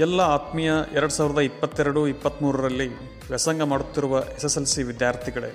ಎಲ್ಲ ಆತ್ಮೀಯ ಎರಡು ಸಾವಿರದ ಇಪ್ಪತ್ತೆರಡು ಇಪ್ಪತ್ತ್ಮೂರರಲ್ಲಿ ವ್ಯಾಸಂಗ ಮಾಡುತ್ತಿರುವ ಎಸ್ ಎಸ್ ಎಲ್ ಸಿ ವಿದ್ಯಾರ್ಥಿಗಳೇ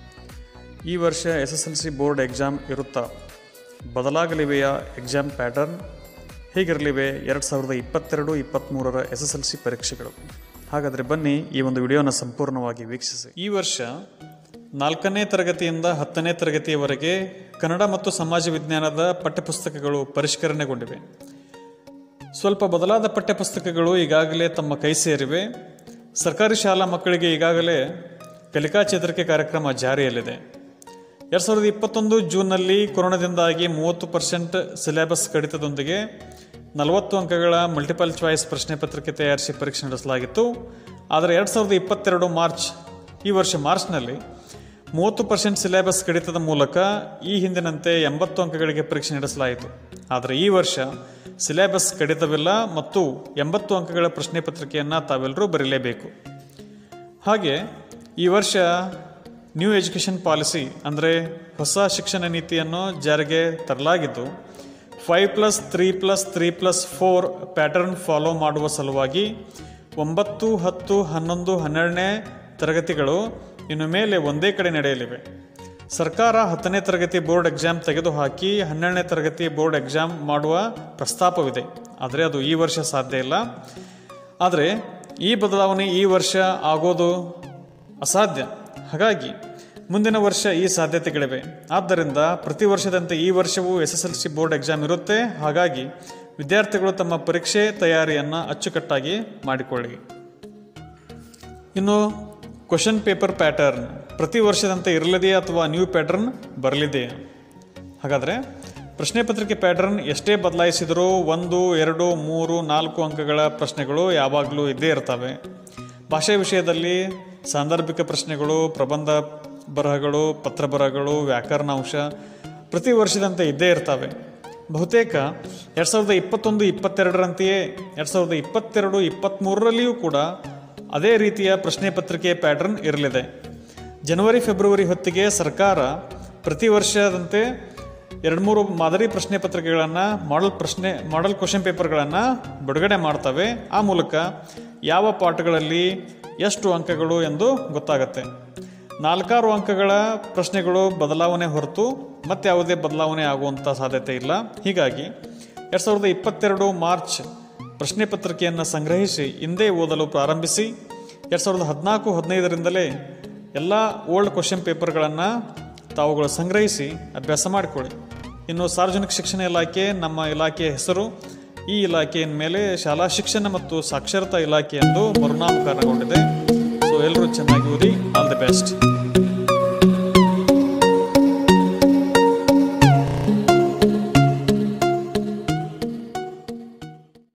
ಈ ವರ್ಷ S S L C board exam ಇರುತ್ತಾ ಬದಲಾಗಲಿವೆಯ ಎಕ್ಸಾಮ್ ಪ್ಯಾಟರ್ನ್ ಹೇಗಿರಲಿವೆ ಎರಡು ಸಾವಿರದ ಇಪ್ಪತ್ತೆರಡು ಇಪ್ಪತ್ತ್ಮೂರರ ಎಸ್ ಎಸ್ ಎಲ್ ಸಿ ಪರೀಕ್ಷೆಗಳು ಹಾಗಾದರೆ ಬನ್ನಿ ಈ ಒಂದು ವಿಡಿಯೋನ ಸಂಪೂರ್ಣವಾಗಿ ವೀಕ್ಷಿಸಿ ಈ ವರ್ಷ ನಾಲ್ಕನೇ ತರಗತಿಯಿಂದ ಹತ್ತನೇ ತರಗತಿಯವರೆಗೆ ಕನ್ನಡ ಮತ್ತು ಸಮಾಜ ವಿಜ್ಞಾನದ ಪಠ್ಯಪುಸ್ತಕಗಳು ಪರಿಷ್ಕರಣೆಗೊಂಡಿವೆ ಸ್ವಲ್ಪ ಬದಲಾದ ಪಠ್ಯಪುಸ್ತಕಗಳು ಈಗಾಗಲೇ ತಮ್ಮ ಕೈ ಸೇರಿವೆ ಸರ್ಕಾರಿ ಶಾಲಾ ಮಕ್ಕಳಿಗೆ ಈಗಾಗಲೇ ಕಲಿಕಾ ಚೇತರಿಕೆ ಕಾರ್ಯಕ್ರಮ ಜಾರಿಯಲ್ಲಿದೆ ಎರಡು ಸಾವಿರದ ಇಪ್ಪತ್ತೊಂದು ಜೂನ್ನಲ್ಲಿ ಕೊರೋನಾದಿಂದಾಗಿ ಮೂವತ್ತು ಪರ್ಸೆಂಟ್ ಸಿಲೆಬಸ್ ಕಡಿತದೊಂದಿಗೆ ನಲವತ್ತು ಅಂಕಗಳ ಮಲ್ಟಿಪಲ್ ಚಾಯ್ಸ್ ಪ್ರಶ್ನೆ ಪತ್ರಿಕೆ ತಯಾರಿಸಿ ಪರೀಕ್ಷೆ ನಡೆಸಲಾಗಿತ್ತು ಆದರೆ ಎರಡು ಸಾವಿರದ ಇಪ್ಪತ್ತೆರಡು ಮಾರ್ಚ್ ಈ ವರ್ಷ ಮಾರ್ಚ್ನಲ್ಲಿ ಮೂವತ್ತು ಪರ್ಸೆಂಟ್ ಸಿಲೆಬಸ್ ಕಡಿತದ ಮೂಲಕ ಈ ಹಿಂದಿನಂತೆ ಎಂಬತ್ತು ಅಂಕಗಳಿಗೆ ಪರೀಕ್ಷೆ ನಡೆಸಲಾಯಿತು ಆದರೆ ಈ ವರ್ಷ ಸಿಲೆಬಸ್ ಕಡಿತವಿಲ್ಲ ಮತ್ತು ಎಂಬತ್ತು ಅಂಕಗಳ ಪ್ರಶ್ನೆ ಪತ್ರಿಕೆಯನ್ನು ತಾವೆಲ್ಲರೂ ಬರೀಲೇಬೇಕು ಹಾಗೆ ಈ ವರ್ಷ ನ್ಯೂ ಎಜುಕೇಷನ್ ಪಾಲಿಸಿ ಅಂದರೆ ಹೊಸ ಶಿಕ್ಷಣ ನೀತಿಯನ್ನು ಜಾರಿಗೆ ತರಲಾಗಿದ್ದು five plus three plus three plus four pattern follow ಮಾಡುವ ಸಲುವಾಗಿ ಒಂಬತ್ತು ಹತ್ತು ಹನ್ನೊಂದು ಹನ್ನೆರಡನೇ ತರಗತಿಗಳು ಇನ್ನು ಮೇಲೆ ಒಂದೇ ಕಡೆ ನಡೆಯಲಿವೆ ಸರ್ಕಾರ ಹತ್ತನೇ ತರಗತಿ ಬೋರ್ಡ್ ಎಕ್ಸಾಮ್ ತೆಗೆದುಹಾಕಿ ಹನ್ನೆರಡನೇ ತರಗತಿ ಬೋರ್ಡ್ ಎಕ್ಸಾಮ್ ಮಾಡುವ ಪ್ರಸ್ತಾಪವಿದೆ ಆದರೆ ಅದು ಈ ವರ್ಷ ಸಾಧ್ಯ ಇಲ್ಲ ಆದರೆ ಈ ಬದಲಾವಣೆ ಈ ವರ್ಷ ಆಗೋದು ಅಸಾಧ್ಯ ಹಾಗಾಗಿ ಮುಂದಿನ ವರ್ಷ ಈ ಸಾಧ್ಯತೆಗಳಿವೆ ಆದ್ದರಿಂದ ಪ್ರತಿ ವರ್ಷದಂತೆ ಈ ವರ್ಷವೂ S S L C board exam ಇರುತ್ತೆ ಹಾಗಾಗಿ ವಿದ್ಯಾರ್ಥಿಗಳು ತಮ್ಮ ಪರೀಕ್ಷೆ ತಯಾರಿಯನ್ನು ಅಚ್ಚುಕಟ್ಟಾಗಿ ಮಾಡಿಕೊಳ್ಳಿ ಇನ್ನು ಕ್ವಶನ್ ಪೇಪರ್ ಪ್ಯಾಟರ್ನ್ ಪ್ರತಿ ವರ್ಷದಂತೆ ಇರಲಿದೆಯೇ ಅಥವಾ ನ್ಯೂ ಪ್ಯಾಟರ್ನ್ ಬರಲಿದೆಯೇ ಹಾಗಾದರೆ ಪ್ರಶ್ನೆ ಪತ್ರಿಕೆ ಪ್ಯಾಟರ್ನ್ ಎಷ್ಟೇ ಬದಲಾಯಿಸಿದರೂ ಒಂದು ಎರಡು ಮೂರು ನಾಲ್ಕು ಅಂಕಗಳ ಪ್ರಶ್ನೆಗಳು ಯಾವಾಗಲೂ ಇದ್ದೇ ಇರ್ತವೆ ಭಾಷೆ ವಿಷಯದಲ್ಲಿ ಸಾಂದರ್ಭಿಕ ಪ್ರಶ್ನೆಗಳು ಪ್ರಬಂಧ ಬರಹಗಳು ಪತ್ರ ಬರಹಗಳು ವ್ಯಾಕರಣಾಂಶ ಪ್ರತಿ ವರ್ಷದಂತೆ ಇದ್ದೇ ಇರ್ತವೆ ಬಹುತೇಕ ಎರಡು ಸಾವಿರದ ಇಪ್ಪತ್ತೊಂದು ಇಪ್ಪತ್ತೆರಡರಂತೆಯೇ ಎರಡು ಸಾವಿರದ ಇಪ್ಪತ್ತೆರಡು ಇಪ್ಪತ್ತ್ಮೂರರಲ್ಲಿಯೂ ಕೂಡ ಅದೇ ರೀತಿಯ ಪ್ರಶ್ನೆ ಪತ್ರಿಕೆ ಪ್ಯಾಟರ್ನ್ ಇರಲಿದೆ ಜನವರಿ ಫೆಬ್ರವರಿ ಹೊತ್ತಿಗೆ ಸರ್ಕಾರ ಪ್ರತಿ ವರ್ಷದಂತೆ ಎರಡು ಮೂರು ಮಾದರಿ ಪ್ರಶ್ನೆ ಪತ್ರಿಕೆಗಳನ್ನು ಮಾಡೆಲ್ ಪ್ರಶ್ನೆ ಮಾಡೆಲ್ ಕ್ವಶನ್ ಪೇಪರ್ಗಳನ್ನು ಬಿಡುಗಡೆ ಮಾಡ್ತವೆ ಆ ಮೂಲಕ ಯಾವ ಪಾಠಗಳಲ್ಲಿ ಎಷ್ಟು ಅಂಕಗಳು ಎಂದು ಗೊತ್ತಾಗುತ್ತೆ ನಾಲ್ಕಾರು ಅಂಕಗಳ ಪ್ರಶ್ನೆಗಳು ಬದಲಾವಣೆ ಹೊರತು ಮತ್ತೆ ಯಾವುದೇ ಬದಲಾವಣೆ ಆಗುವಂಥ ಸಾಧ್ಯತೆ ಇಲ್ಲ ಹೀಗಾಗಿ ಎರಡು ಸಾವಿರದ ಇಪ್ಪತ್ತೆರಡು ಮಾರ್ಚ್ ಪ್ರಶ್ನೆ ಪತ್ರಿಕೆಯನ್ನು ಸಂಗ್ರಹಿಸಿ ಹಿಂದೆ ಓದಲು ಪ್ರಾರಂಭಿಸಿ ಎರಡು ಸಾವಿರದ ಹದಿನಾಲ್ಕು ಹದಿನೈದರಿಂದಲೇ ಎಲ್ಲ ಓಲ್ಡ್ ಕ್ವಶನ್ ಪೇಪರ್ಗಳನ್ನು ತಾವುಗಳು ಸಂಗ್ರಹಿಸಿ ಅಭ್ಯಾಸ ಮಾಡಿಕೊಳ್ಳಿ ಇನ್ನು ಸಾರ್ವಜನಿಕ ಶಿಕ್ಷಣ ಇಲಾಖೆ ನಮ್ಮ ಇಲಾಖೆಯ ಹೆಸರು ಈ ಇಲಾಖೆಯ ಮೇಲೆ ಶಾಲಾ ಶಿಕ್ಷಣ ಮತ್ತು ಸಾಕ್ಷರತಾ ಇಲಾಖೆ ಎಂದು ಮರುನಾಮಕರಣಗೊಂಡಿದೆ ಸೊ ಎಲ್ಲರೂ ಚೆನ್ನಾಗಿ ಓದಿ ಆಲ್ ದಿ ಬೆಸ್ಟ್